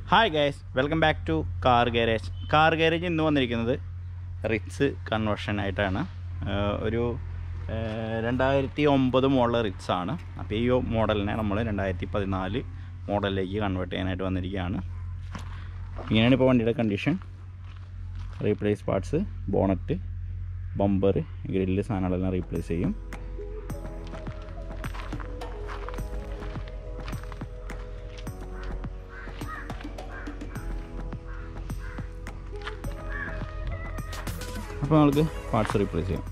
hi guys welcome back to car garage car garage ഇന്ന് വന്നിരിക്കുന്നത് Ritz conversion ആയിട്ടാണ് ആഹ് ഒരു ആഹ് രണ്ടായിരത്തി ഒമ്പത് മോഡൽ റിറ്റ്സ് ആണ് അപ്പോൾ ഈ മോഡലിനെ നമ്മൾ രണ്ടായിരത്തി പതിനാല് മോഡലിലേക്ക് കൺവേർട്ട് ചെയ്യാനായിട്ട് വന്നിരിക്കുകയാണ് ഇങ്ങനെയാണ് ഇപ്പോൾ വണ്ടിയുടെ condition replace parts bonnet bumper grill സാധനങ്ങളെല്ലാം റീപ്ലേസ് ചെയ്യും അപ്പോൾ നമുക്ക് പാർട്സ് റീപ്ലേസ് ചെയ്യാം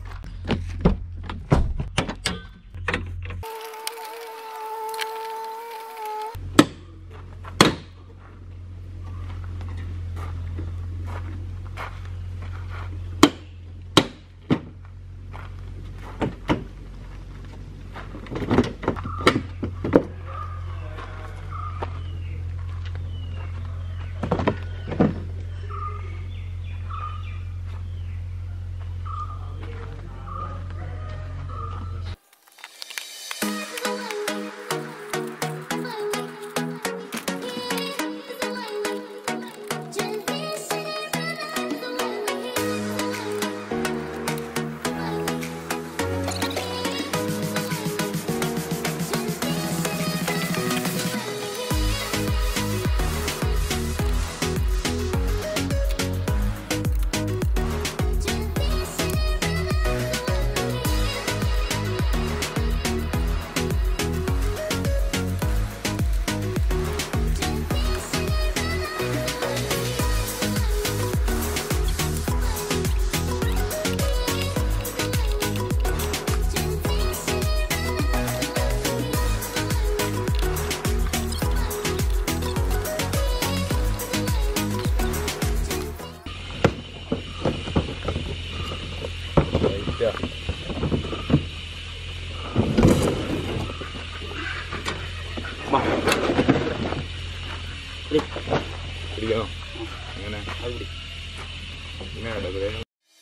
പിടിക്കണോ അങ്ങനെ അത് പിടി ഇങ്ങനെ ഇടപെടേ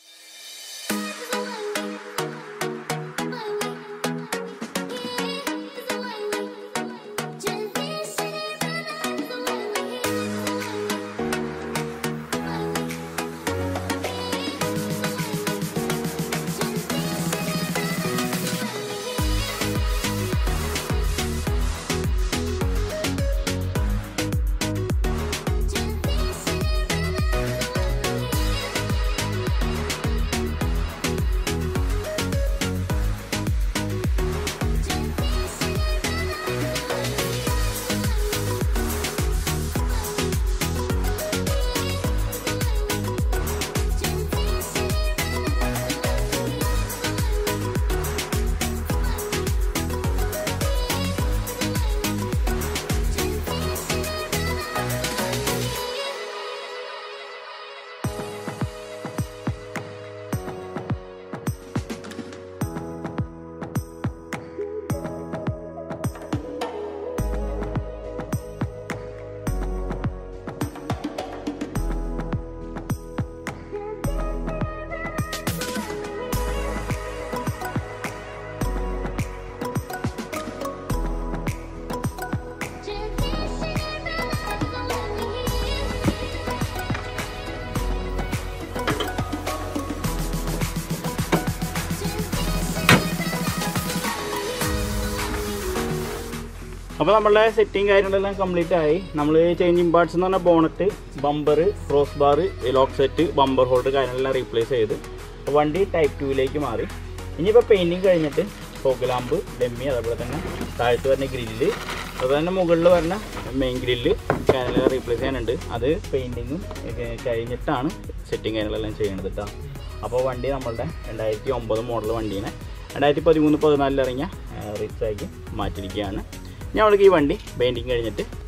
അപ്പോൾ നമ്മളുടെ സെറ്റിങ് കാര്യങ്ങളെല്ലാം കംപ്ലീറ്റ് ആയി നമ്മൾ ചേഞ്ചിങ് പാർട്സ് എന്ന് പറഞ്ഞാൽ bonnet bumper cross bar lock set bumper hold കാര്യങ്ങളെല്ലാം റീപ്ലേസ് ചെയ്ത് അപ്പോൾ വണ്ടി ടൈപ്പ് ടൂവിലേക്ക് മാറി ഇനിയിപ്പോൾ പെയിൻറ്റിങ് കഴിഞ്ഞിട്ട് ഫോക്ക് ലാമ്പ് ഡെമ്മി അതേപോലെ തന്നെ താഴത്ത് വരുന്ന ഗ്രില്ല് അതുപോലെ തന്നെ മുകളിൽ വരുന്ന മെയിൻ ഗ്രില്ല് കാര്യങ്ങളെല്ലാം റീപ്ലേസ് ചെയ്യാനുണ്ട് അത് പെയിൻറ്റിങ്ങും കഴിഞ്ഞിട്ടാണ് സെറ്റിങ് കാര്യങ്ങളെല്ലാം ചെയ്യണത് കേട്ടോ അപ്പോൾ വണ്ടി നമ്മളുടെ രണ്ടായിരത്തി ഒമ്പത് മോഡൽ വണ്ടീനെ രണ്ടായിരത്തി പതിമൂന്ന് പതിനാലിൽ ഇറങ്ങിയ റിച്ചാക്കി മാറ്റിയിരിക്കുകയാണ് ഞങ്ങൾക്ക് ഈ വണ്ടി പെയിൻറ്റിങ് കഴിഞ്ഞിട്ട്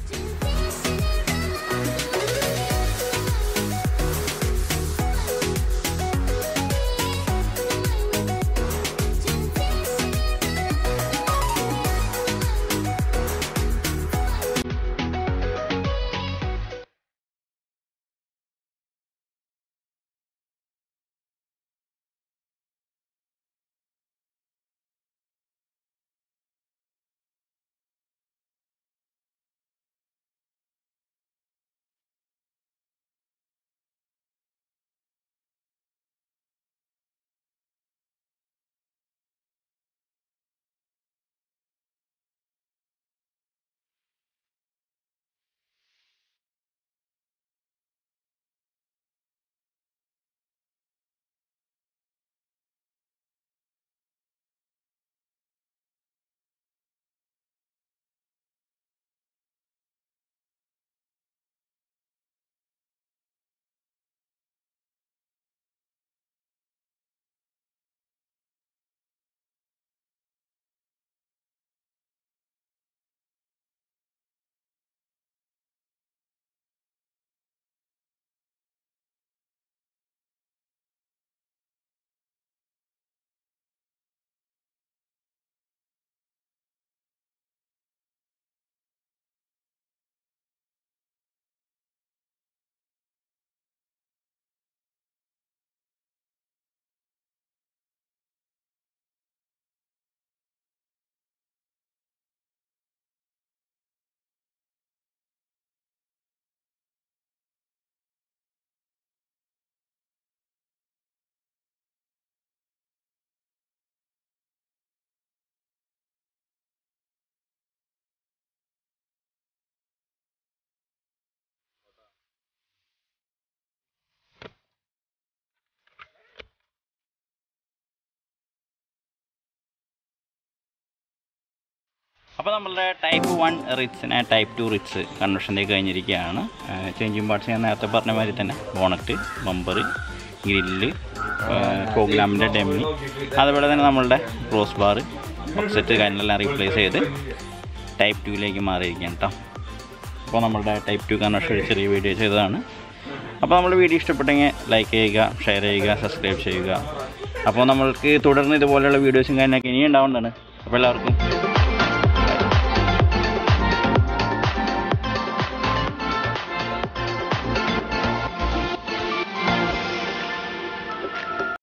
അപ്പോൾ നമ്മളുടെ ടൈപ്പ് വൺ റിറ്റ്സിനെ ടൈപ്പ് ടു റിറ്റ്സ് കൺവെർഷനിലേക്ക് കഴിഞ്ഞിരിക്കുകയാണ് ചേഞ്ചിങ് പാർട്സ് ഞാൻ നേരത്തെ പറഞ്ഞ മാതിരി തന്നെ ബോണറ്റ് ബമ്പർ ഗ്രില്ല് പ്രോഗ്രാമിൻ്റെ ഡെമ്മി അതുപോലെ തന്നെ നമ്മളുടെ ക്രോസ് ബാർ ഓപ്സെറ്റ് കാര്യങ്ങളെല്ലാം റീപ്ലേസ് ചെയ്ത് ടൈപ്പ് ടുവിലേക്ക് മാറിയിരിക്കുകയാണ് കേട്ടോ അപ്പോൾ നമ്മളുടെ ടൈപ്പ് ടു കൺവെർഷൻ ഒരു ചെറിയ വീഡിയോ ചെയ്തതാണ് അപ്പോൾ നമ്മുടെ വീഡിയോ ഇഷ്ടപ്പെട്ടെങ്കിൽ ലൈക്ക് ചെയ്യുക ഷെയർ ചെയ്യുക സബ്സ്ക്രൈബ് ചെയ്യുക അപ്പോൾ നമ്മൾക്ക് തുടർന്ന് ഇതുപോലെയുള്ള വീഡിയോസും കാര്യങ്ങളൊക്കെ ഇനിയും ഉണ്ടാവുന്നതാണ് അപ്പോൾ എല്ലാവർക്കും